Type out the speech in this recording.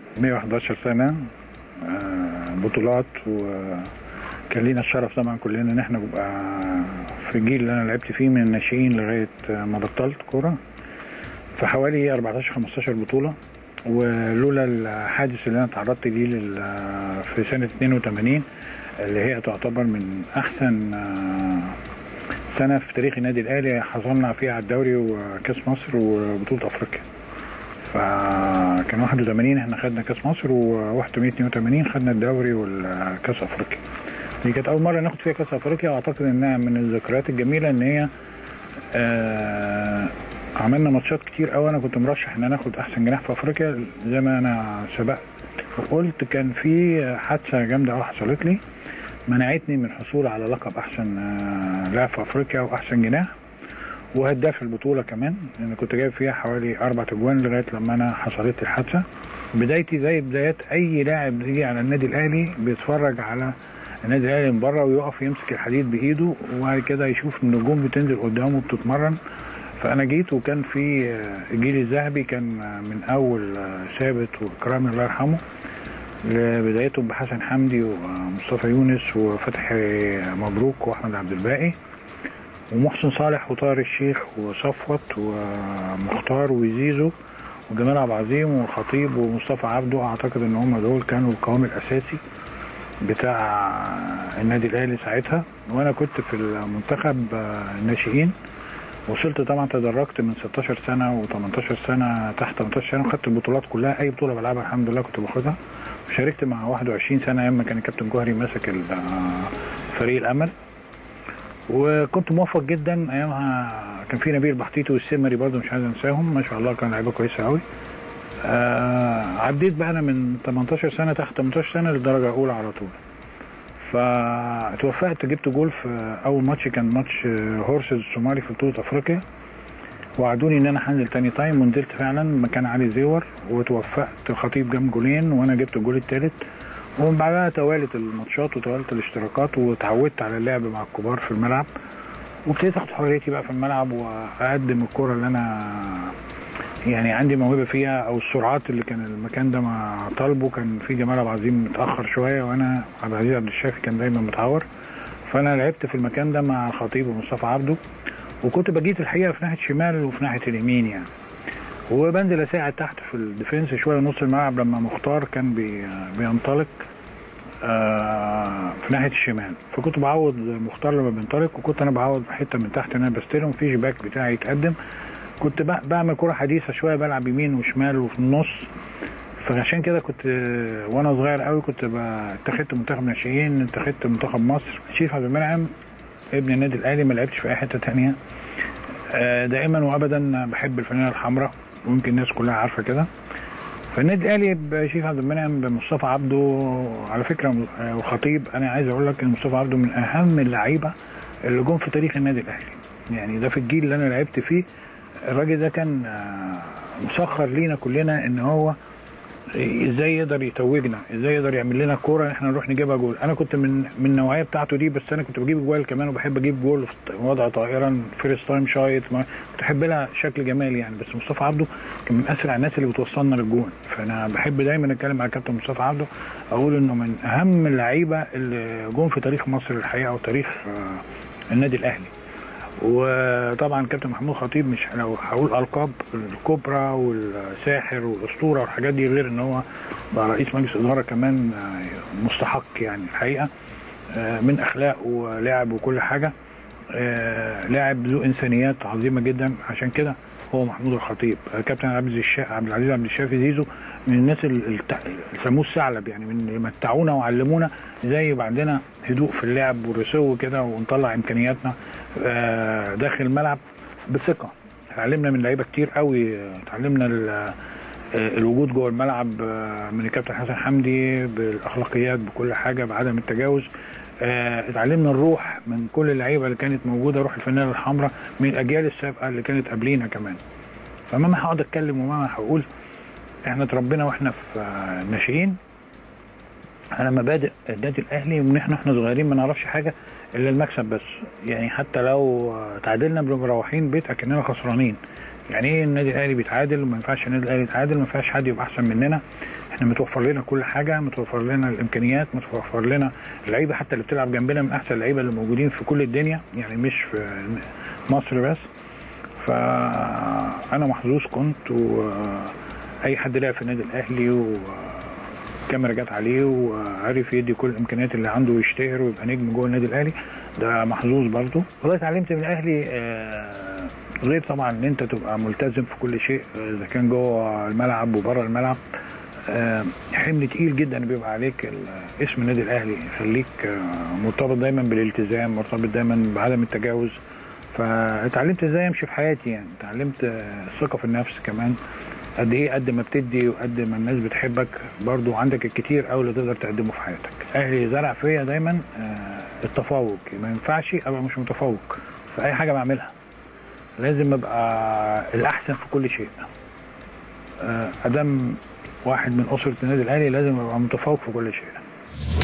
111 سنة آه، بطولات وكان لينا الشرف طبعا كلنا ان احنا نبقى في الجيل اللي انا لعبت فيه من الناشئين لغاية ما بطلت كورة في حوالي 14 15 بطولة ولولا الحادث اللي انا تعرضت ليه لل- في سنة 82 اللي هي تعتبر من احسن آه، سنة في تاريخ النادي الاهلي حصلنا فيها على الدوري وكاس مصر وبطولة افريقيا فكان 81 احنا خدنا كاس مصر و81 82 خدنا الدوري والكاس افريقيا دي كانت اول مره ناخد فيها كاس افريقيا واعتقد انها من الذكريات الجميله ان هي آه عملنا ماتشات كتير قوي انا كنت مرشح ان انا اخد احسن جناح في افريقيا زي ما انا سبقت وقلت كان في حادثه جامده قوي حصلت لي منعتني من الحصول على لقب احسن آه لاعب في افريقيا واحسن جناح وهداف البطوله كمان لان كنت جايب فيها حوالي اربع اجوان لغايه لما انا حصلت لي الحادثه بدايتي زي بدايات اي لاعب بيجي على النادي الاهلي بيتفرج على النادي الاهلي من بره ويقف يمسك الحديد بايده وبعد كده يشوف النجوم بتنزل قدامه بتتمرن فانا جيت وكان في آه، الجيل الذهبي كان آه، من اول آه، ثابت واكرامي الله يرحمه لبدايتهم بحسن حمدي ومصطفى يونس وفتحي مبروك واحمد عبد الباقي ومحسن صالح وطاهر الشيخ وصفوت ومختار وزيزو وجمال عبد العظيم والخطيب ومصطفى عبده اعتقد ان هم دول كانوا القوام الاساسي بتاع النادي الاهلي ساعتها وانا كنت في المنتخب آه، الناشئين وصلت طبعا تدرجت من 16 سنه و18 سنه تحت 18 سنه وخدت البطولات كلها اي بطوله بلعبها الحمد لله كنت باخدها وشاركت مع 21 سنه ايام ما كان الكابتن جوهري ماسك ال- آه، فريق الامل وكنت موفق جدا ايامها كان في نبيل بحطيتي والسمري برضه مش عايز انساهم ما شاء الله كانوا لعيبه كويسه قوي آه عديت بقى انا من 18 سنه تحت 18 سنه للدرجه الاولى على طول فتوفقت جبت جول في اول ماتش كان ماتش آه، هورسز الصومالي في بطوله افريقيا وعدوني ان انا هنزل تاني تايم ونزلت فعلا مكان علي زيور وتوفقت خطيب جاب جولين وانا جبت الجول الثالث ومن بعدها توالت الماتشات وتوالت الاشتراكات وتعودت على اللعب مع الكبار في الملعب وابتديت اخد حريتي بقى في الملعب واقدم الكرة اللي انا يعني عندي موهبه فيها او السرعات اللي كان المكان ده مع طالبه كان في جمال عبد العظيم متاخر شويه وانا عبد العزيز عبد الشافي كان دايما متعور فانا لعبت في المكان ده مع الخطيب ومصطفى عبده وكنت بجيت الحقيقه في ناحيه الشمال وفي ناحيه اليمين يعني وبنزل اساعد تحت في الديفنس شويه نص الملعب لما مختار كان بي بينطلق آه، في ناحيه الشمال فكنت بعوض مختار لما بينطلق وكنت انا بعوض حته من تحت ان انا بستلم في باك بتاعي يتقدم كنت بع- بعمل كره حديثه شويه بلعب يمين وشمال وفي النص فعشان كده كنت آه، وانا صغير قوي كنت ب- اتخذت منتخب ناشئين اتخذت منتخب مصر شريف عبد المنعم ابن النادي الاهلي ما لعبتش في اي حته تانية آه، دائما وابدا بحب الفانيله الحمراء ويمكن الناس كلها عارفه كده فالنادي الاهلي بشريف عبد المنعم بمصطفى عبده على فكره آه، وخطيب انا عايز اقول لك ان مصطفى عبده من اهم اللعيبه اللي جم في تاريخ النادي الاهلي يعني ده في الجيل اللي انا لعبت فيه الراجل ده كان آه، مسخر لينا كلنا ان هو ازاي يقدر يتوجنا ازاي يقدر يعمل لنا كوره احنا نروح نجيبها جول انا كنت من من النوعيه بتاعته دي بس انا كنت بجيب جوال كمان وبحب اجيب جول في وضع طائرا فيرست تايم شايط ما- كنت احب لها شكل جمالي يعني بس مصطفى عبده كان من اسرع الناس اللي بتوصلنا للجون فانا بحب دايما اتكلم مع الكابتن مصطفى عبده اقول انه من اهم اللعيبه اللي جم في تاريخ مصر الحقيقه وتاريخ آه، النادي الاهلي وطبعا كابتن محمود خطيب مش لو هقول القاب الكبرى والساحر والاسطوره والحاجات دي غير ان هو بقى رئيس مجلس اداره كمان آه، مستحق يعني الحقيقه آه، من اخلاق ولعب وكل حاجه آه، لاعب ذو انسانيات عظيمه جدا عشان كده هو محمود الخطيب آه، كابتن عبد العزيز الشا- عبد العزيز عبد الشافي زيزو من الناس اللي الت- اللي سموه الثعلب يعني من اللي متعونا وعلمونا ازاي يبقى عندنا هدوء في اللعب ورسو كده ونطلع امكانياتنا آه، داخل الملعب بثقه اتعلمنا من لعيبه كتير قوي آه، اتعلمنا ال- آه، الوجود جوه الملعب آه، من الكابتن حسن حمدي بالاخلاقيات بكل حاجه بعدم التجاوز آه، اتعلمنا الروح من كل اللعيبه اللي كانت موجوده روح الفانيله الحمراء من الاجيال السابقه اللي كانت قبلينا كمان فمهما هقعد اتكلم ومهما هقول احنا اتربينا واحنا في آه، ناشئين على مبادئ النادي الاهلي وان احنا احنا صغيرين ما نعرفش حاجه الا المكسب بس يعني حتى لو آه، تعادلنا بنبقى مروحين بيت اكننا خسرانين يعني ايه النادي الاهلي بيتعادل وما ينفعش النادي الاهلي يتعادل ما ينفعش حد يبقى احسن مننا احنا متوفر لنا كل حاجه متوفر لنا الامكانيات متوفر لنا اللعيبه حتى اللي بتلعب جنبنا من احسن اللعيبه اللي موجودين في كل الدنيا يعني مش في مصر بس فانا محظوظ كنت واي حد لعب في النادي الاهلي والكاميرا جت عليه وعرف يدي كل الامكانيات اللي عنده ويشتهر ويبقى نجم جوه النادي الاهلي ده محظوظ برضه والله اتعلمت من الاهلي آه، غير طبعا ان انت تبقى ملتزم في كل شيء آه، اذا كان جوه الملعب وبره الملعب آه، حمل تقيل جدا بيبقى عليك ال- اسم النادي الاهلي يخليك آه، مرتبط دايما بالالتزام مرتبط دايما بعدم التجاوز فاتعلمت ازاي امشي في حياتي يعني اتعلمت آه، الثقه في النفس كمان قد ايه قد ما بتدي وقد ما الناس بتحبك برضو عندك الكتير قوي اللي تقدر تقدمه في حياتك اهلي زرع فيا دايما آه، التفوق ما ينفعش ابقى مش متفوق في اي حاجه بعملها لازم ابقى الاحسن في كل شيء آه، ادم واحد من اسره النادي الاهلي لازم ابقى متفوق في كل شيء